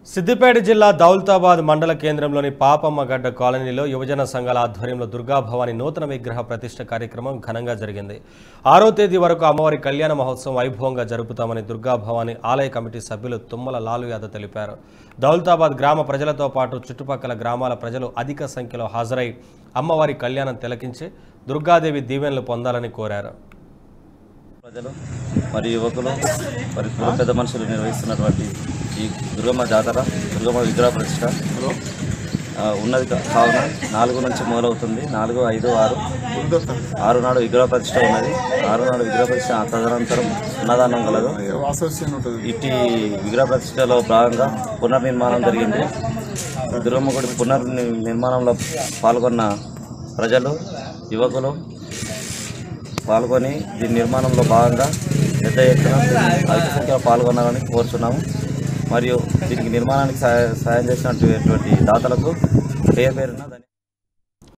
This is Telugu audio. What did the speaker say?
సిద్దిపేట జిల్లా దౌలతాబాద్ మండల కేంద్రంలోని పాపమ్మగడ్డ కాలనీలో యువజన సంఘాల ఆధ్వర్యంలో దుర్గాభవాని నూతన విగ్రహ ప్రతిష్ఠ కార్యక్రమం ఘనంగా జరిగింది ఆరో తేదీ వరకు అమ్మవారి కళ్యాణ మహోత్సవం వైభవంగా జరుపుతామని దుర్గాభవాని ఆలయ కమిటీ సభ్యులు తుమ్మల లాలు యాదవ్ తెలిపారు దౌలతాబాద్ గ్రామ ప్రజలతో పాటు చుట్టుపక్కల గ్రామాల ప్రజలు అధిక సంఖ్యలో హాజరై అమ్మవారి కళ్యాణం తిలకించి దుర్గాదేవి దీవెనలు పొందాలని కోరారు ప్రజలు మరియు యువకులు మరి కుల పెద్ద మనుషులు నిర్వహిస్తున్నటువంటి ఈ దుర్గమ్మ జాతర దుర్గమ్మ విగ్రహ ప్రతిష్ట ఆ, ఉన్నది కా- కావున నాలుగు నుంచి మొదలవుతుంది నాలుగు ఐదు ఆరు ఆరు నాడు విగ్రహ ప్రతిష్ట ఉన్నది ఆరు నాడు విగ్రహ ప్రతిష్ట ఆ తదనంతరం అన్నదానం కలదు వాసస్యం ఉంటుంది ఇట్టి విగ్రహ ప్రతిష్టలో భాగంగా పునర్నిర్మాణం జరిగింది దుర్గమ్మ గుడి పునర్నిర్మాణంలో పాల్గొన్న ప్రజలు యువకులు పాల్గొని దీని నిర్మాణంలో భాగంగా పెద్ద ఎత్తున అధిక సంఖ్యలో పాల్గొనాలని కోరుచున్నాము మరియు దీనికి నిర్మాణానికి సహాయ సాయం చేసినటువంటి దాతలకు పేరు పేరున ధన్య-